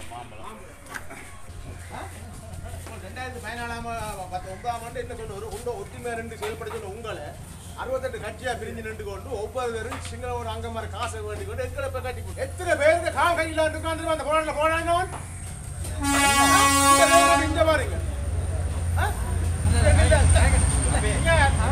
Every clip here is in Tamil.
ரெண்டாயிரத்தி பதினாலாம் பத்து ஒன்பதாம் ஆண்டு என்ன சொன்ன ஒரு உண்ட ஒற்றுமை ரெண்டு செயல்பட சொன்ன உங்களை அறுபத்தெட்டு கட்சியா பிரிஞ்சு நின்று கொண்டு ஒவ்வொரு பேரும் சிங்கள ஒரு அங்க மாதிரி காசை வேண்டி கொண்டு எங்களை போய் கட்டி கொண்டு எத்தனை பேருக்கு கா கையில் உட்காந்து அந்த போராட்ட போராடினவன் இந்த பேருக்கு இங்க பாருங்க ஆ? இங்க, இங்க, இங்க.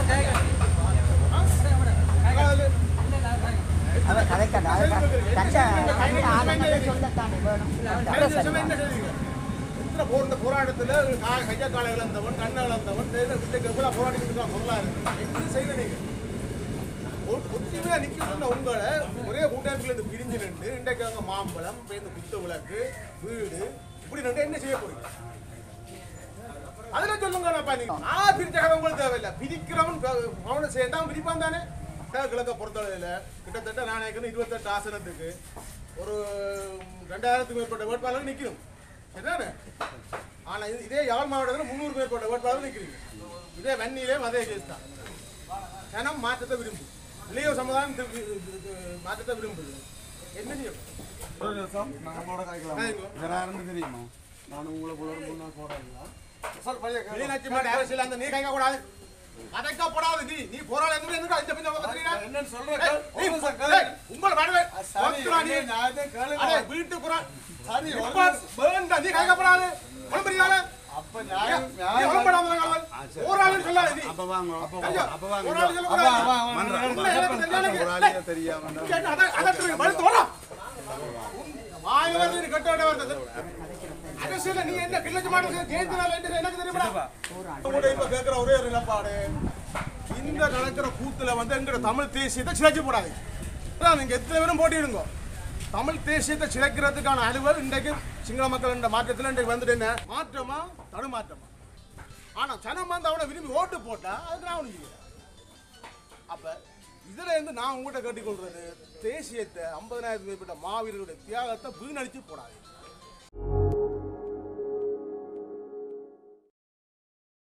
ஆ? அதாவது, அவர் கதைக்கடா கண்ட ஆளுங்களை சொல்லத்தானே வேணும் ஐந்து வருஷமா என்ன செய்றீங்க? எத்தனை போர் இந்த போராட்டத்துல கா- கையா காலை இழந்தவன் கண்ணை இழந்தவன் தேர்தல் விட்டுக்கு எவ்வளவு போராடிட்டு இருக்கான் பொருளாதார என்ன செய்த நீங்க ஒரு- ஒற்றுமையா நிக்க சொன்ன உங்களை ஒரே கூட்டமைப்புல இருந்து பிரிஞ்சு நின்று இன்றைக்கு அங்க மாம்பழம் இப்ப இந்த குத்து விளக்கு வீடு இப்படி நின்று என்ன செய்ய போறீங்க அதுல சொல்லுங்க நீங்க நான் பிரிச்ச கதை உங்களுக்கு தேவையில்லை பிரிக்கிறவன் க- அவனை சேர்ந்தா அவன் பிரிப்பான் தானே கிழக்க பொறுத்தளவில் கிட்டத்தட்ட நான் நினைக்கிறேன் இருபத்தெட்டு ஆசனத்துக்கு ஒரு ரெண்டாயிரத்துக்கு மேற்பட்ட வேட்பாளர்கள் நிற்கணும் சரிதானே ஆனா இது- இதே யாழ் மாவட்டத்தில் முந்நூறு மேற்பட்ட வேட்பாளர்கள் நிற்கிறீங்க இதே வன்னியிலே அதே கேஸ் தான் ஜனம் மாற்றத்தை விரும்பும் இளைய சமுதாயம் தி- தி- தி- மாற்றத்தை விரும்புது என்ன செய்யும் ஒரு நிமிஷம் நான் உங்களோட கேட்கலாம் கேளுங்க. வேற யாருன்னு தெரியுமா நான் உங்களை போல ஒரு முன்னா போறாங்களா சார் பழைய மீனாட்சி மாட்டு அரசியல் அந்த நீ கைக்க கூடாது கதைக்க போடாது நீ நீ போராட எதுவும் என்ன இந்த பின்ன பத்திரீங்க என்னன்னு சொல்றேன் ஏய், ஒரு நீ நிமிஷம் ஏய், கேளு. உங்களை வரவே சரி, பத்துரா நீ என்ன நியாயத்தை கேளுங்க. அடே வீட்டு குரான் சரி, ஒரு இப்ப வேண்டாம் நீ கைக்கப்படாது குழம்புறீங்களா அப்ப நியாயம் நீ நியாயம் குழம்படாம ஒரு ஆளுன்னு சொல்லாத நீ அப்ப வாங்க அப்ப ஐயா, வாங்க அப்ப வாங்க ஒரு ஆளு அப்ப சொல்லக்கூடாது. அவன் அவன் மன்றா, உண்மை எனக்கு தெரியாது. ஒரு ஆளியா தெரியாம இங்க என்ன, அத- அதட்டுறீங்க, வலுத்து வரா. வாயில வந்து நீ கட்ட வேண்டிய வார்த்தை. அரசியல்ல நீ என்ன கிள்ளச்சு மாட்டு ஜெயிச்சனால என்ன எனக்கு தெரியுமா கூட இப்ப கேட்கிற ஒரே ஒரு நிலப்பாடு இந்த நடக்கிற கூத்துல வந்து எங்கிற தமிழ் தேசியத்தை சிதைச்சு போடாது அதான் நீங்க எத்தனை பேரும் போட்டிடுங்க தமிழ் தேசியத்தை சிதைக்கிறதுக்கான அலுவல் இன்றைக்கு சிங்கள மக்கள் என்ற மாற்றத்தில் இன்றைக்கு வந்துட்டு என்ன மாற்றமா தடுமாற்றமா ஆனா சனம் வந்து அவனை விரும்பி ஓட்டு போட்டா அதுக்கு நான் ஒண்ணு செய்யல அப்ப இதுல இருந்து நான் உங்ககிட்ட கேட்டுக்கொள்றது தேசியத்தை ஐம்பதனாயிரத்துக்கு மேற்பட்ட மாவீரர்களுடைய தியாகத்தை வீணடிச்சு போடாது